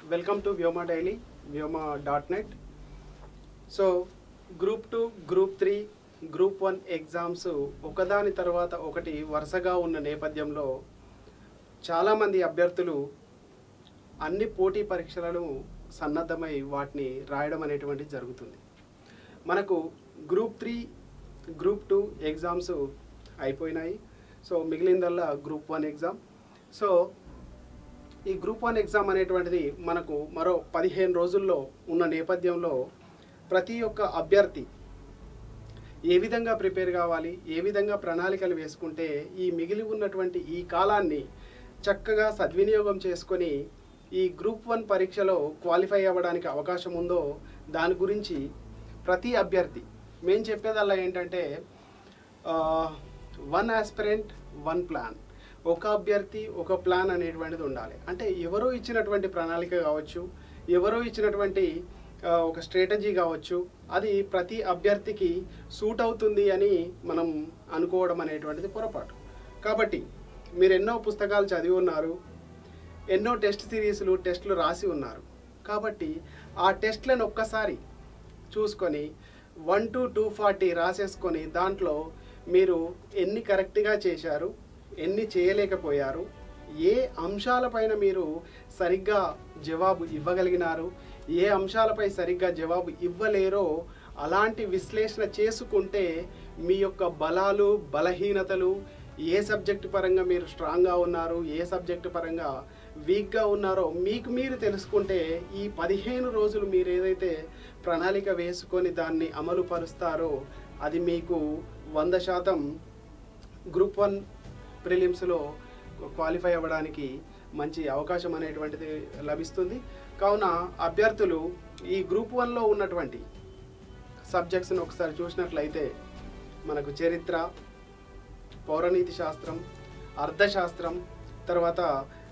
welcome to Vyoma daily Vyoma dot net so group two group three group one exams ఒకదాని తర్వాత ఒకటి వరుసగా ఉన్న నేపథ్యంలో చాలామంది అభ్యర్థులు అన్ని పోటీ పరీక్షలను సన్నద్ధమై వాటిని రాయడం అనేటువంటిది జరుగుతుంది మనకు group three group two exams అయిపోయినాయి సో మిగిలిందల్లా గ్రూప్ వన్ ఎగ్జామ్ సో ఈ గ్రూప్ వన్ ఎగ్జామ్ అనేటువంటిది మనకు మరో పదిహేను రోజుల్లో ఉన్న నేపథ్యంలో ప్రతి ఒక్క అభ్యర్థి ఏ విధంగా ప్రిపేర్ కావాలి ఏ విధంగా ప్రణాళికలు వేసుకుంటే ఈ మిగిలి ఉన్నటువంటి ఈ కాలాన్ని చక్కగా సద్వినియోగం చేసుకొని ఈ గ్రూప్ వన్ పరీక్షలో క్వాలిఫై అవ్వడానికి అవకాశం ఉందో దాని గురించి ప్రతి అభ్యర్థి మేము చెప్పేదల్లా ఏంటంటే వన్ ఆస్పిరెంట్ వన్ ప్లాన్ ఒక అభ్యర్థి ఒక ప్లాన్ అనేటువంటిది ఉండాలి అంటే ఎవరో ఇచ్చినటువంటి ప్రణాళిక కావచ్చు ఎవరో ఇచ్చినటువంటి ఆ, ఒక స్ట్రాటజీ కావచ్చు అది ప్రతి అభ్యర్థికి సూట్ అవుతుంది అని మనం అనుకోవడం అనేటువంటిది పొరపాటు కాబట్టి మీరు ఎన్నో పుస్తకాలు చదివి ఉన్నారు ఎన్నో టెస్ట్ సిరీస్లు టెస్టులు రాసి ఉన్నారు కాబట్టి ఆ టెస్ట్లను ఒక్కసారి చూసుకొని వన్ టు టూ ఫార్టీ రాసేసుకొని దాంట్లో మీరు ఎన్ని కరెక్ట్గా చేశారు ఎన్ని చేయలేకపోయారు ఏ అంశాలపైన మీరు సరిగ్గా జవాబు ఇవ్వగలిగినారు ఏ అంశాలపై సరిగ్గా జవాబు ఇవ్వలేరో అలాంటి విశ్లేషణ చేసుకుంటే మీ యొక్క బలాలు బలహీనతలు ఏ సబ్జెక్ట్ పరంగా మీరు స్ట్రాంగ్గా ఉన్నారు ఏ సబ్జెక్ట్ పరంగా వీక్గా ఉన్నారో మీకు మీరు తెలుసుకుంటే ఈ పదిహేను రోజులు మీరు ఏదైతే ప్రణాళిక వేసుకొని దాన్ని అమలు పరుస్తారో అది మీకు వంద శాతం గ్రూప్ వన్ ప్రిలిమ్స్లో క్వాలిఫై అవ్వడానికి మంచి అవకాశం అనేటువంటిది లభిస్తుంది కావున అభ్యర్థులు ఈ గ్రూప్ వన్లో ఉన్నటువంటి సబ్జెక్ట్స్ని ఒకసారి చూసినట్లయితే మనకు చరిత్ర పౌరనీతి శాస్త్రం అర్థశాస్త్రం తర్వాత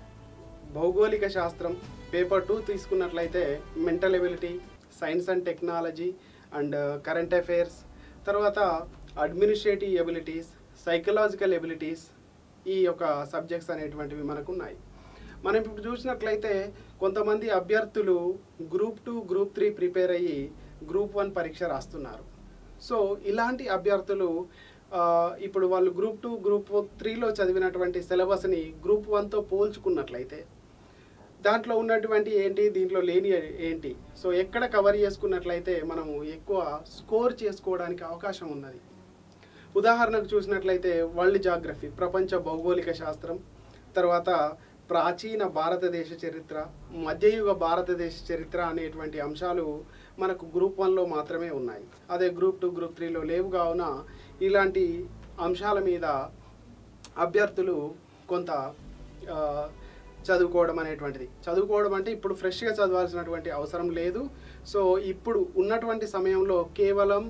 భౌగోళిక శాస్త్రం పేపర్ టూ తీసుకున్నట్లయితే mental ability science and technology and current affairs తర్వాత అడ్మినిస్ట్రేటివ్ ఎబిలిటీస్ సైకలాజికల్ ఎబిలిటీస్ ఈ యొక్క సబ్జెక్ట్స్ అనేటువంటివి మనకు ఉన్నాయి మనం ఇప్పుడు చూసినట్లయితే కొంతమంది అభ్యర్థులు group two group three prepare అయ్యి గ్రూప్ వన్ పరీక్ష రాస్తున్నారు సో ఇలాంటి అభ్యర్థులు ఆ, ఇప్పుడు వాళ్ళు గ్రూప్ టూ గ్రూప్ త్రీలో చదివినటువంటి సిలబస్ని గ్రూప్ వన్తో పోల్చుకున్నట్లయితే దాంట్లో ఉన్నటువంటి ఏంటి దీంట్లో లేని ఏంటి సో ఎక్కడ కవర్ చేసుకున్నట్లయితే మనము ఎక్కువ స్కోర్ చేసుకోవడానికి అవకాశం ఉన్నది ఉదాహరణకు చూసినట్లయితే వరల్డ్ జాగ్రఫీ ప్రపంచ భౌగోళిక శాస్త్రం తర్వాత ప్రాచీన భారతదేశ చరిత్ర మధ్యయుగ భారతదేశ చరిత్ర అనేటువంటి అంశాలు మనకు గ్రూప్ వన్లో మాత్రమే ఉన్నాయి అదే గ్రూప్ టూ గ్రూప్ త్రీలో లేవు కావున ఇలాంటి అంశాల మీద అభ్యర్థులు కొంత ఆ, చదువుకోవడం అనేటువంటిది చదువుకోవడం అంటే ఇప్పుడు ఫ్రెష్గా చదవాల్సినటువంటి అవసరం లేదు సో ఇప్పుడు ఉన్నటువంటి సమయంలో కేవలం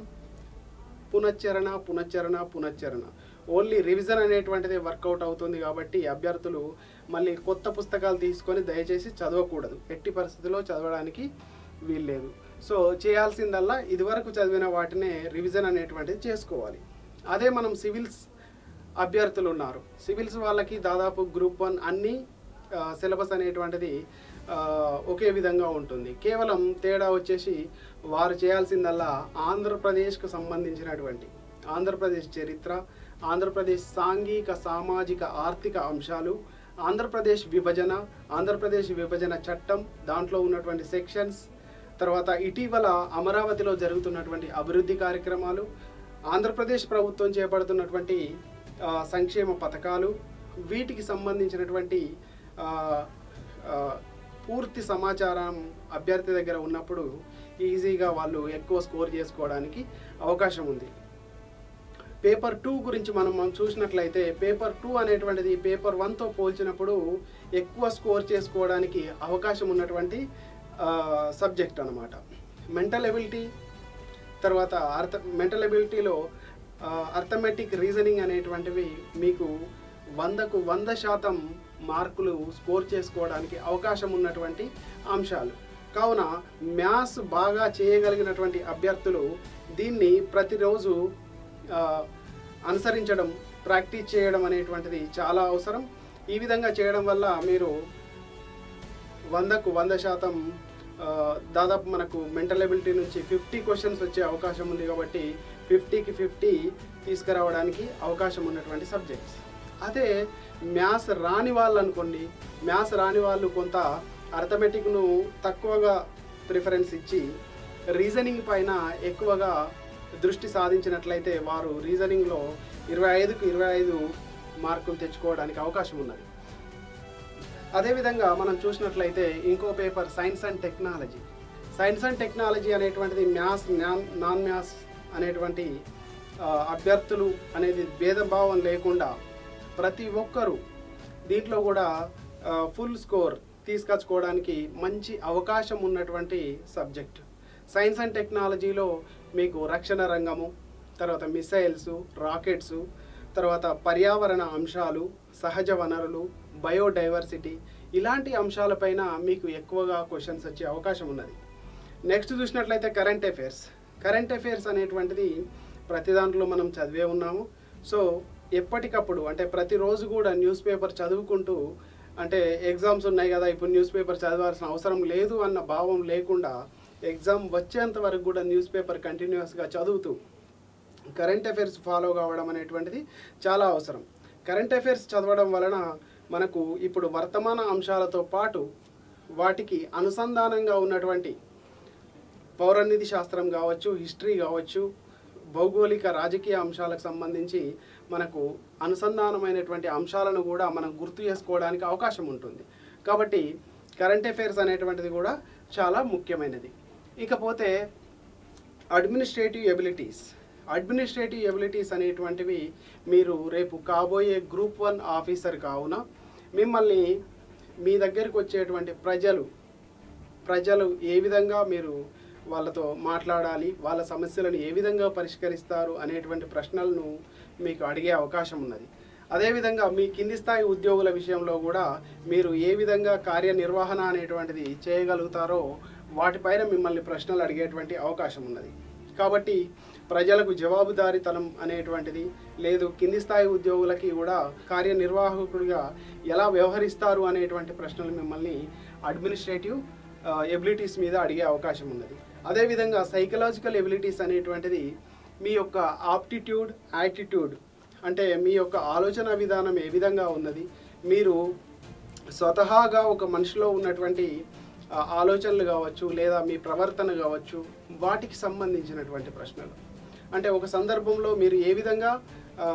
పునశ్చరణ పునశ్చరణ పునశ్చరణ ఓన్లీ రివిజన్ అనేటువంటిది వర్కౌట్ అవుతుంది కాబట్టి అభ్యర్థులు మళ్ళీ కొత్త పుస్తకాలు తీసుకొని దయచేసి చదవకూడదు ఎట్టి పరిస్థితుల్లో చదవడానికి వీల్లేదు సో చేయాల్సిందల్లా ఇదివరకు చదివిన వాటినే రివిజన్ అనేటువంటిది చేసుకోవాలి అదే మనం సివిల్స్ అభ్యర్థులు ఉన్నారు సివిల్స్ వాళ్ళకి దాదాపు గ్రూప్ వన్ అన్ని సిలబస్ అనేటువంటిది ఆ, ఒకే విధంగా ఉంటుంది కేవలం తేడా వచ్చేసి వారు చేయాల్సిందల్లా ఆంధ్రప్రదేశ్కు సంబంధించినటువంటి ఆంధ్రప్రదేశ్ చరిత్ర ఆంధ్రప్రదేశ్ సాంఘిక సామాజిక ఆర్థిక అంశాలు ఆంధ్రప్రదేశ్ విభజన ఆంధ్రప్రదేశ్ విభజన చట్టం దాంట్లో ఉన్నటువంటి సెక్షన్స్ తర్వాత ఇటీవల అమరావతిలో జరుగుతున్నటువంటి అభివృద్ధి కార్యక్రమాలు ఆంధ్రప్రదేశ్ ప్రభుత్వం చేపడుతున్నటువంటి ఆ, సంక్షేమ పథకాలు వీటికి సంబంధించినటువంటి ఆ, ఆ, పూర్తి సమాచారం అభ్యర్థి దగ్గర ఉన్నప్పుడు ఈజీగా వాళ్ళు ఎక్కువ స్కోర్ చేసుకోవడానికి అవకాశం ఉంది పేపర్ టూ గురించి మనం మనం చూసినట్లయితే పేపర్ టూ అనేటువంటిది పేపర్ వన్తో పోల్చినప్పుడు ఎక్కువ స్కోర్ చేసుకోవడానికి అవకాశం ఉన్నటువంటి సబ్జెక్ట్ అనమాట మెంటల్ ఎబిలిటీ తర్వాత అర్థ మెంటల్ ఎబిలిటీలో అర్థమెటిక్ రీజనింగ్ అనేటువంటివి మీకు వందకు వంద శాతం మార్కులు స్కోర్ చేసుకోవడానికి అవకాశం ఉన్నటువంటి అంశాలు కావున మ్యాథ్స్ బాగా చేయగలిగినటువంటి అభ్యర్థులు దీన్ని ప్రతిరోజు ఆ, అనుసరించడం ప్రాక్టీస్ చేయడం అనేటువంటిది చాలా అవసరం ఈ విధంగా చేయడం వల్ల మీరు వందకు వంద శాతం ఆ, దాదాపు మనకు మెంటల్ ఎబిలిటీ నుంచి ఫిఫ్టీ క్వశ్చన్స్ వచ్చే అవకాశం ఉంది కాబట్టి ఫిఫ్టీకి ఫిఫ్టీ తీసుకురావడానికి అవకాశం ఉన్నటువంటి సబ్జెక్ట్స్ అదే మ్యాథ్స్ రాని వాళ్ళు అనుకోండి మ్యాథ్స్ రాని వాళ్ళు కొంత అర్థమెటిక్ను తక్కువగా ప్రిఫరెన్స్ ఇచ్చి రీజనింగ్ పైన ఎక్కువగా దృష్టి సాధించినట్లయితే వారు రీజనింగ్లో ఇరవై ఐదుకు ఇరవై ఐదు మార్కులు తెచ్చుకోవడానికి అవకాశం ఉన్నది అదేవిధంగా మనం చూసినట్లయితే ఇంకో paper science and technology science and technology అనేటువంటిది మ్యాథ్స్ నాన్ మ్యాథ్స్ అనేటువంటి ఆ, అభ్యర్థులు అనేది భేదభావం లేకుండా ప్రతి ఒక్కరూ దీంట్లో కూడా ఫుల్ స్కోర్ తీసుకొచ్చుకోవడానికి మంచి అవకాశం ఉన్నటువంటి సబ్జెక్ట్ సైన్స్ అండ్ టెక్నాలజీలో మీకు రక్షణ రంగము తర్వాత మిసైల్స్ రాకెట్స్ తర్వాత పర్యావరణ అంశాలు సహజ వనరులు బయోడైవర్సిటీ ఇలాంటి అంశాలపైన మీకు ఎక్కువగా క్వశ్చన్స్ వచ్చే అవకాశం ఉన్నది నెక్స్ట్ చూసినట్లయితే కరెంట్ అఫైర్స్ కరెంట్ అఫైర్స్ అనేటువంటిది ప్రతి దాంట్లో మనం చదివే ఉన్నాము సో ఎప్పటికప్పుడు అంటే ప్రతిరోజు కూడా న్యూస్ పేపర్ చదువుకుంటూ అంటే ఎగ్జామ్స్ ఉన్నాయి కదా ఇప్పుడు న్యూస్ పేపర్ చదవాల్సిన అవసరం లేదు అన్న భావం లేకుండా ఎగ్జామ్ వచ్చేంత వరకు కూడా న్యూస్ పేపర్ కంటిన్యూస్గా చదువుతూ కరెంట్ అఫైర్స్ ఫాలో కావడం అనేటువంటిది చాలా అవసరం కరెంట్ అఫైర్స్ చదవడం వలన మనకు ఇప్పుడు వర్తమాన అంశాలతో పాటు వాటికి అనుసంధానంగా ఉన్నటువంటి పౌరనిధి శాస్త్రం కావచ్చు హిస్టరీ కావచ్చు భౌగోళిక రాజకీయ అంశాలకు సంబంధించి మనకు అనుసంధానమైనటువంటి అంశాలను కూడా మనం గుర్తు చేసుకోవడానికి అవకాశం ఉంటుంది కాబట్టి కరెంట్ అఫైర్స్ అనేటువంటిది కూడా చాలా ముఖ్యమైనది ఇకపోతే అడ్మినిస్ట్రేటివ్ ఎబిలిటీస్ అడ్మినిస్ట్రేటివ్ ఎబిలిటీస్ అనేటువంటివి మీరు రేపు కాబోయే గ్రూప్ వన్ ఆఫీసర్ కావున మిమ్మల్ని మీ దగ్గరికి వచ్చేటువంటి ప్రజలు ప్రజలు ఏ విధంగా మీరు వాళ్ళతో మాట్లాడాలి వాళ్ళ సమస్యలను ఏ విధంగా పరిష్కరిస్తారు అనేటువంటి ప్రశ్నలను మీకు అడిగే అవకాశం ఉన్నది అదేవిధంగా మీ కింది స్థాయి ఉద్యోగుల విషయంలో కూడా మీరు ఏ విధంగా కార్యనిర్వహణ అనేటువంటిది చేయగలుగుతారో వాటిపైన మిమ్మల్ని ప్రశ్నలు అడిగేటువంటి అవకాశం ఉన్నది కాబట్టి ప్రజలకు జవాబుదారీతనం అనేటువంటిది లేదు కింది స్థాయి ఉద్యోగులకి కూడా కార్యనిర్వాహకుడిగా ఎలా వ్యవహరిస్తారు అనేటువంటి ప్రశ్నలు మిమ్మల్ని అడ్మినిస్ట్రేటివ్ ఎబిలిటీస్ మీద అడిగే అవకాశం ఉన్నది అదేవిధంగా సైకలాజికల్ ఎబిలిటీస్ అనేటువంటిది మీ యొక్క ఆప్టిట్యూడ్ యాటిట్యూడ్ అంటే మీ యొక్క ఆలోచన విధానం ఏ విధంగా ఉన్నది మీరు స్వతహాగా ఒక మనిషిలో ఉన్నటువంటి ఆ, ఆలోచనలు కావచ్చు లేదా మీ ప్రవర్తన కావచ్చు వాటికి సంబంధించినటువంటి ప్రశ్నలు అంటే ఒక సందర్భంలో మీరు ఏ విధంగా ఆ,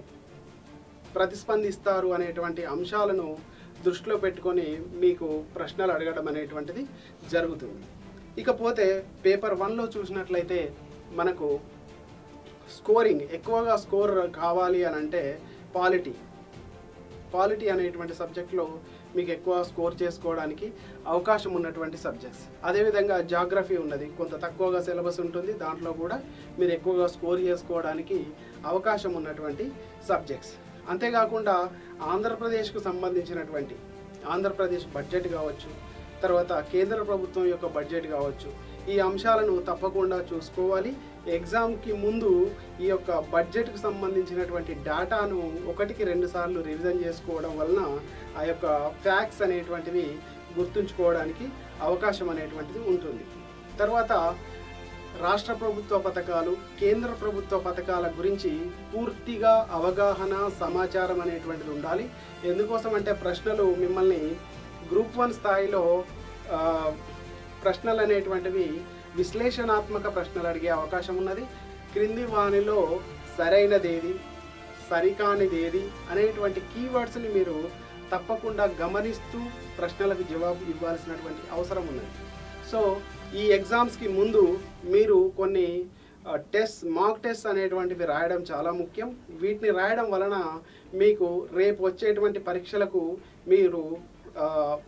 ప్రతిస్పందిస్తారు అనేటువంటి అంశాలను దృష్టిలో పెట్టుకొని మీకు ప్రశ్నలు అడగడం అనేటువంటిది జరుగుతుంది ఇకపోతే పేపర్ వన్లో చూసినట్లయితే మనకు స్కోరింగ్ ఎక్కువగా స్కోర్ కావాలి అని అంటే పాలిటీ పాలిటీ అనేటువంటి సబ్జెక్ట్లో మీకు ఎక్కువ స్కోర్ చేసుకోవడానికి అవకాశం ఉన్నటువంటి సబ్జెక్ట్స్ అదేవిధంగా జాగ్రఫీ ఉన్నది కొంత తక్కువగా సిలబస్ ఉంటుంది దాంట్లో కూడా మీరు ఎక్కువగా స్కోర్ చేసుకోవడానికి అవకాశం ఉన్నటువంటి సబ్జెక్ట్స్ అంతేకాకుండా ఆంధ్రప్రదేశ్కు సంబంధించినటువంటి ఆంధ్రప్రదేశ్ బడ్జెట్ కావచ్చు తర్వాత కేంద్ర ప్రభుత్వం యొక్క బడ్జెట్ కావచ్చు ఈ అంశాలను తప్పకుండా చూసుకోవాలి ఎగ్జామ్కి ముందు ఈ యొక్క బడ్జెట్కి సంబంధించినటువంటి డేటాను ఒకటికి రెండు సార్లు రివిజన్ చేసుకోవడం వలన ఆ యొక్క ఫ్యాక్ట్స్ అనేటువంటివి గుర్తుంచుకోవడానికి అవకాశం అనేటువంటిది ఉంటుంది తర్వాత రాష్ట్ర ప్రభుత్వ పథకాలు కేంద్ర ప్రభుత్వ పథకాల గురించి పూర్తిగా అవగాహన సమాచారం అనేటువంటిది ఉండాలి ఎందుకోసం అంటే ప్రశ్నలు మిమ్మల్ని గ్రూప్ వన్ స్థాయిలో ఆ, ప్రశ్నలు అనేటువంటివి విశ్లేషణాత్మక ప్రశ్నలు అడిగే అవకాశం ఉన్నది క్రింది వానిలో సరైనదేది సరికానిదేది అనేటువంటి కీవర్డ్స్ని మీరు తప్పకుండా గమనిస్తూ ప్రశ్నలకు జవాబు ఇవ్వాల్సినటువంటి అవసరం ఉన్నది సో ఈ ఎగ్జామ్స్కి ముందు మీరు కొన్ని టెస్ట్ మాక్ టెస్ట్ అనేటువంటివి రాయడం చాలా ముఖ్యం వీటిని రాయడం వలన మీకు రేపు వచ్చేటువంటి పరీక్షలకు మీరు ఆ,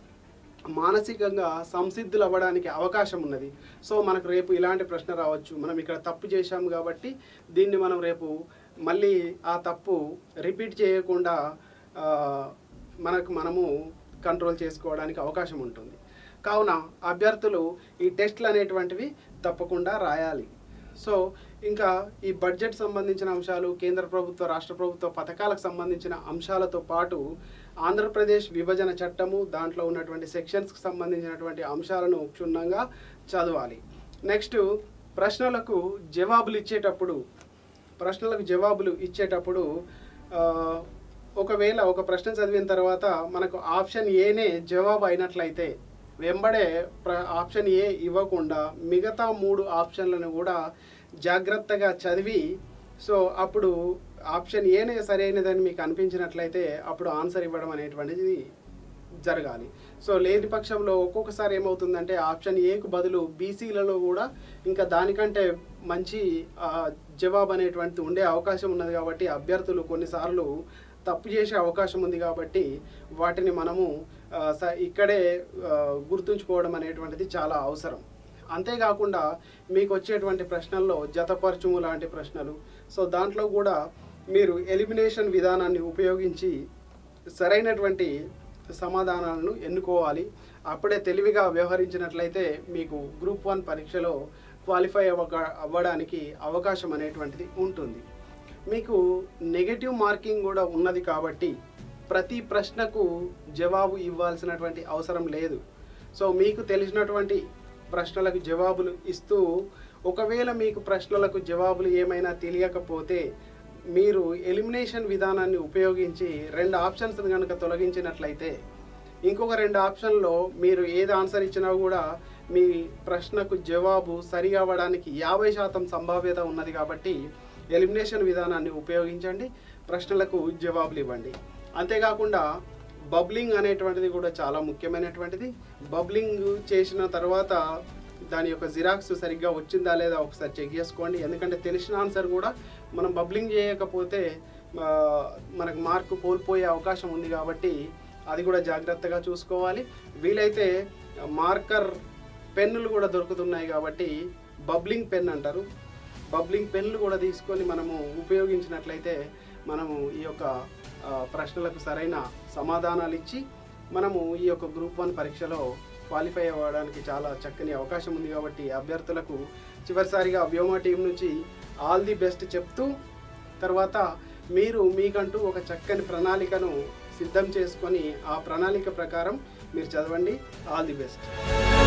మానసికంగా సంసిద్ధులు అవ్వడానికి అవకాశం ఉన్నది సో మనకు రేపు ఇలాంటి ప్రశ్న రావచ్చు మనం ఇక్కడ తప్పు చేశాం కాబట్టి దీన్ని మనం రేపు మళ్ళీ ఆ తప్పు రిపీట్ చేయకుండా ఆ, మనకు మనము కంట్రోల్ చేసుకోవడానికి అవకాశం ఉంటుంది కావున అభ్యర్థులు ఈ టెస్ట్లు అనేటువంటివి తప్పకుండా రాయాలి సో ఇంకా ఈ బడ్జెట్ సంబంధించిన అంశాలు కేంద్ర ప్రభుత్వ రాష్ట్ర ప్రభుత్వ పథకాలకు సంబంధించిన అంశాలతో పాటు ఆంధ్రప్రదేశ్ విభజన చట్టము దాంట్లో ఉన్నటువంటి సెక్షన్స్కి సంబంధించినటువంటి అంశాలను క్షుణ్ణంగా చదవాలి నెక్స్ట్ ప్రశ్నలకు జవాబులు ఇచ్చేటప్పుడు ప్రశ్నలకు జవాబులు ఇచ్చేటప్పుడు ఆ, ఒకవేళ ఒక ప్రశ్న చదివిన తర్వాత మనకు ఆప్షన్ ఏనే జవాబు అయినట్లయితే వెంబడే ప్ర ఆప్షన్ ఏ ఇవ్వకుండా మిగతా మూడు ఆప్షన్లను కూడా జాగ్రత్తగా చదివి సో అప్పుడు ఆప్షన్ ఏనే సరైనదని మీకు అనిపించినట్లయితే అప్పుడు ఆన్సర్ ఇవ్వడం అనేటువంటిది జరగాలి సో లేని పక్షంలో ఒక్కొక్కసారి ఏమవుతుందంటే ఆప్షన్ ఏకు బదులు బీసీలలో కూడా ఇంకా దానికంటే మంచి ఆ, జవాబు అనేటువంటిది ఉండే అవకాశం ఉన్నది కాబట్టి అభ్యర్థులు కొన్నిసార్లు తప్పు చేసే అవకాశం ఉంది కాబట్టి వాటిని మనము ఆ, స- ఇక్కడే ఆ, గుర్తుంచుకోవడం అనేటువంటిది చాలా అవసరం అంతేకాకుండా మీకు వచ్చేటువంటి ప్రశ్నల్లో జతపరచుము లాంటి ప్రశ్నలు సో దాంట్లో కూడా మీరు ఎలిమినేషన్ విధానాన్ని ఉపయోగించి సరైనటువంటి సమాధానాలను ఎన్నుకోవాలి అప్పుడే తెలివిగా వ్యవహరించినట్లయితే మీకు గ్రూప్ వన్ పరీక్షలో క్వాలిఫై అవ్వక అవ్వడానికి అవకాశం అనేటువంటిది ఉంటుంది మీకు నెగటివ్ మార్కింగ్ కూడా ఉన్నది కాబట్టి ప్రతి ప్రశ్నకు జవాబు ఇవ్వాల్సినటువంటి అవసరం లేదు సో మీకు తెలిసినటువంటి ప్రశ్నలకు జవాబులు ఇస్తూ ఒకవేళ మీకు ప్రశ్నలకు జవాబులు ఏమైనా తెలియకపోతే మీరు ఎలిమినేషన్ విధానాన్ని ఉపయోగించి రెండు ఆప్షన్స్ కనుక తొలగించినట్లయితే ఇంకొక రెండు ఆప్షన్లో మీరు ఏది ఆన్సర్ ఇచ్చినా కూడా మీ ప్రశ్నకు జవాబు సరి అవ్వడానికి యాభై శాతం సంభావ్యత ఉన్నది కాబట్టి ఎలిమినేషన్ విధానాన్ని ఉపయోగించండి ప్రశ్నలకు జవాబులు ఇవ్వండి అంతేకాకుండా బబ్లింగ్ అనేటువంటిది కూడా చాలా ముఖ్యమైనటువంటిది బబ్లింగ్ చేసిన తర్వాత దాని యొక్క జిరాక్స్ సరిగ్గా వచ్చిందా లేదా ఒకసారి చెక్ చేసుకోండి ఎందుకంటే తెలిసిన ఆన్సర్ కూడా మనం బబ్లింగ్ చేయకపోతే ఆ, మనకు మార్కు కోల్పోయే అవకాశం ఉంది కాబట్టి అది కూడా జాగ్రత్తగా చూసుకోవాలి వీలైతే మార్కర్ పెన్నులు కూడా దొరుకుతున్నాయి కాబట్టి బబ్లింగ్ పెన్ అంటారు బబ్లింగ్ పెన్లు కూడా తీసుకొని మనము ఉపయోగించినట్లయితే మనము ఈ యొక్క ఆ, ప్రశ్నలకు సరైన సమాధానాలు ఇచ్చి మనము ఈ యొక్క గ్రూప్ వన్ పరీక్షలో క్వాలిఫై అవ్వడానికి చాలా చక్కని అవకాశం ఉంది కాబట్టి అభ్యర్థులకు చివరిసారిగా వ్యోమా టీం నుంచి ఆల్ ది బెస్ట్ చెప్తూ తర్వాత మీరు మీకంటూ ఒక చక్కని ప్రణాళికను సిద్ధం చేసుకొని ఆ ప్రణాళిక ప్రకారం మీరు చదవండి ఆల్ ది బెస్ట్